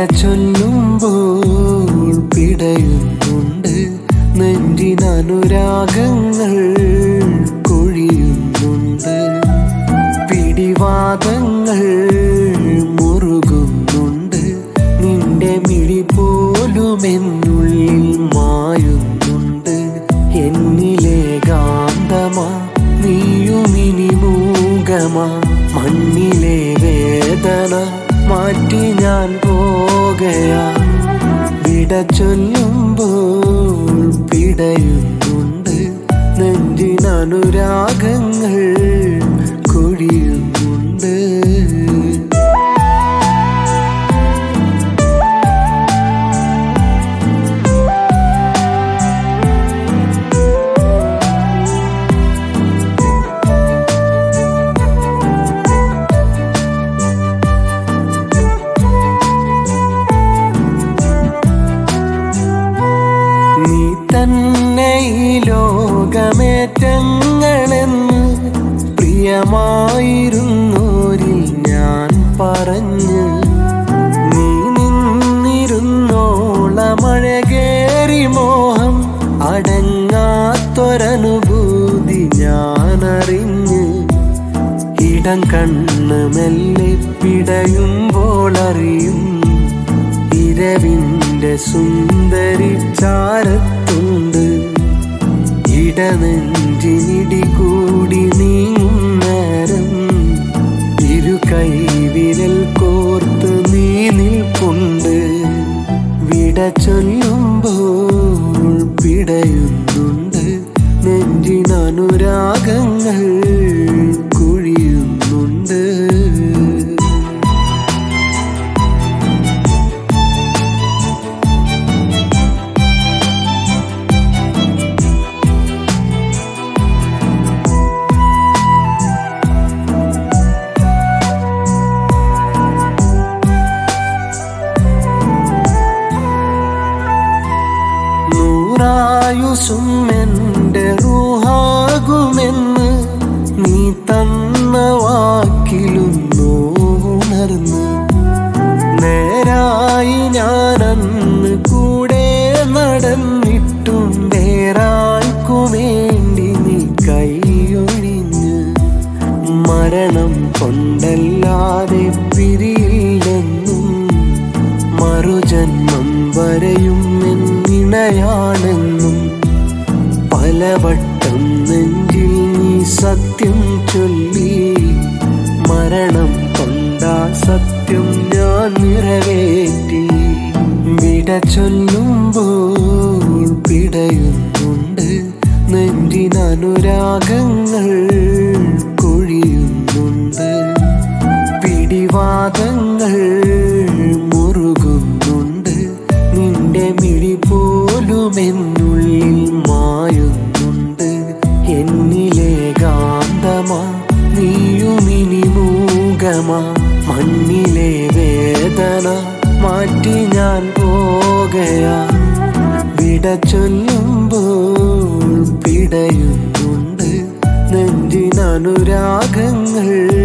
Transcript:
ചൊല്ലുമ്പോൾ പിടയുന്നുണ്ട് നെഞ്ചിനനുരാഗങ്ങൾ കൊഴിയുന്നുണ്ട് പിടിവാദങ്ങൾ മുറുകുന്നുണ്ട് നിന്റെ മിഴി പോലും എന്നുള്ളിൽ മായുന്നുണ്ട് എന്നിലെ ഗാന്ധമാ നീയുമിനി മൂകമാ മണ്ണിലെ വേദന മാറ്റി ഞാൻ പോകയാ വിട ചൊല്ലുമ്പോൾ പിടയുന്നുണ്ട് നെഞ്ചിനനുരാഗങ്ങൾ കൊഴിയുന്നുണ്ട് നീ തന്നെ ഈ ലോകമേറ്റങ്ങളെന്ന് പ്രിയമായിരുന്നോരിൽ ഞാൻ പറഞ്ഞു നീ നിന്നിരുന്നോളമഴകേറി മോഹം അടങ്ങാത്തൊരനുഭൂതി ഞാൻ അറിഞ്ഞ് ഇടം കണ്ണ് മെല്ലെ പിടയുമ്പോൾ അറിയും ഇരവിന്റെ സുന്ദരി ചാരത്തുണ്ട് ഇടനെഞ്ചിനിടി കൂടി നീങ്ങും നേരം ഇരു കൈവിരൽ കോർത്ത് നീ നിൽപ്പുണ്ട് വിട ചൊല്ലുമ്പോൾ പിടയുന്നുണ്ട് നെഞ്ചിനനുരാഗങ്ങൾ കുഴിയുന്നുണ്ട് നൂറായുസും എൻ്റെ റൂഹാകുമെന്ന് നീ തന്ന വാക്കിലും നോവുണർന്ന് നേരായി ഞാനന്ന് കൂടെ നടന്നിട്ടും വേറാൾക്കു വേണ്ടി നീ കൈയൊഴിഞ്ഞ് മരണം കൊണ്ടല്ലാതെ പിരിയില്ലെന്നും മറുജന്മം വരെയും എന്നിണയാണെന്നും പലവട്ടം നെഞ്ചിൽ നീ സത്യം ചൊല്ലി മരണം കൊണ്ടാ സത്യം ഞാൻ നിറവേറ്റി വിട ചൊല്ലുമ്പോൾ പിടയുന്നുണ്ട് നെഞ്ചിനനുരാഗങ്ങൾ കൊഴിയുന്നുണ്ട് പിടിവാദങ്ങൾ മുറുകുന്നുണ്ട് നിന്റെ മിഴി പോലും എന്നുള്ളിൽ മായുന്നുണ്ട് എന്നിലെ ഗാന്ധമാ നീയുമിനി മൂകമാ മണ്ണിലെ വേദന മാറ്റി ഞാൻ പോകയാ വിട ചൊല്ലുമ്പോൾ പിടയുന്നുണ്ട് നെഞ്ചിനനുരാഗങ്ങൾ